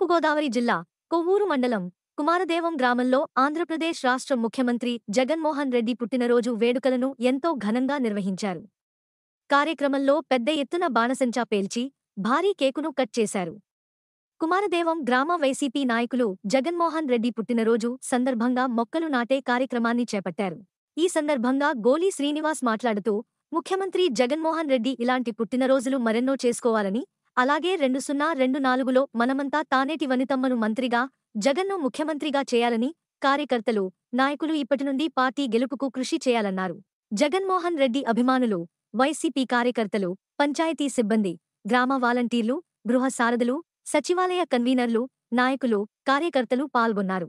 తూర్పుగోదావరి జిల్లా కొవ్వూరు మండలం కుమారదేవం గ్రామంలో ఆంధ్రప్రదేశ్ రాష్ట్ర ముఖ్యమంత్రి జగన్మోహన్ రెడ్డి పుట్టినరోజు వేడుకలను ఎంతో ఘనంగా నిర్వహించారు కార్యక్రమంలో పెద్ద ఎత్తున బాణసంచా పేల్చి భారీ కేకును కట్ చేశారు కుమారదేవం గ్రామ వైసీపీ నాయకులు జగన్మోహన్ రెడ్డి పుట్టినరోజు సందర్భంగా మొక్కలు నాటే కార్యక్రమాన్ని చేపట్టారు ఈ సందర్భంగా గోలీ శ్రీనివాస్ మాట్లాడుతూ ముఖ్యమంత్రి జగన్మోహన్ రెడ్డి ఇలాంటి పుట్టినరోజులు మరెన్నో చేసుకోవాలని అలాగే రెండు సున్నా రెండు నాలుగులో మనమంతా తానేటి వనితమ్మను మంత్రిగా జగన్ను ముఖ్యమంత్రిగా చేయాలని కార్యకర్తలు నాయకులు ఇప్పటి నుండి పార్టీ గెలుపుకు కృషి చేయాలన్నారు జగన్మోహన్ రెడ్డి అభిమానులు వైసీపీ కార్యకర్తలు పంచాయతీ సిబ్బంది గ్రామ వాలంటీర్లు గృహ సారథులు సచివాలయ కన్వీనర్లు నాయకులు కార్యకర్తలు పాల్గొన్నారు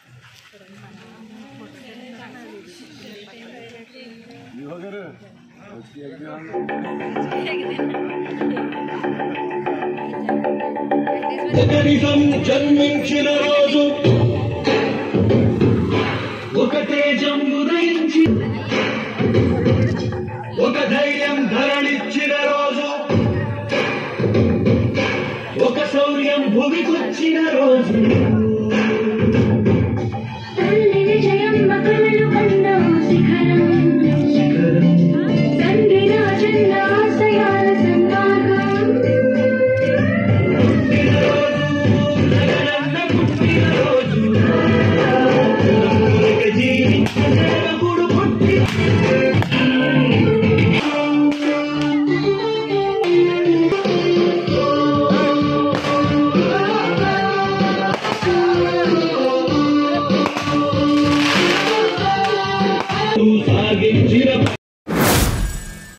యువగారు వచ్చి ఎగ్జామ్ ఒకరిసం జన్మించిన రోజు ఒక తేజం ఉదయించి ఒక ధైర్యం ధరణిచ్చిన రోజు ఒక శౌర్యం భువికొచ్చిన రోజు